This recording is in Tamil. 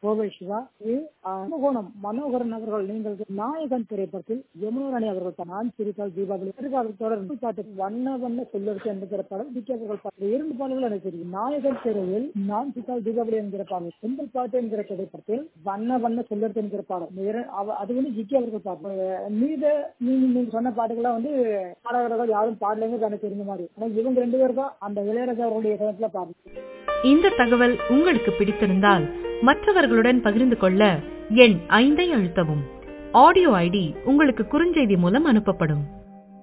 கோவை சிவா இது கும்பகோணம் மனோகரன் அவர்கள் நீங்கள் நாயகன் திரைப்படத்தில் யமுனராணி அவர்கள் நான் சிரித்தால் தீபாவளி எதிர்காலத்தில் தொடர்ந்து பாட்டு வண்ண வண்ண சொல்லருக்கு என்கிற படம் விக்கி அவர்கள் பாட்டு இரண்டு பாடல்கள் எனக்கு தெரியும் நாயகன் திரையில் நான் சிரித்தால் தீபாவளி என்கிற பாடல் செந்தில் பாட்டு என்கிற திரைப்படத்தில் வண்ண வண்ண சொல்லருக்கு என்கிற பாடல் இந்த இர- அவ- அது வந்து விக்கி அவர்கள் பாட்டு மீத நீங்க நீங்க சொன்ன பாட்டுகள்லாம் வந்து பாடகர்கள் யாரும் பாடலைங்கிறது எனக்கு தெரிஞ்ச மாதிரி ஆனா இவங்க ரெண்டு பேர் தான் அந்த இளையராஜா அவருடைய சமயத்துல பாடல் இந்த தகவல் உங்களுக்கு பிடித்திருந்தால் மற்றவர்களுடன் பகிர்ந்து கொள்ள எண் ஐந்தை அழுத்தவும் ஆடியோ ஐடி உங்களுக்கு குறுஞ்செய்தி மூலம் அனுப்பப்படும்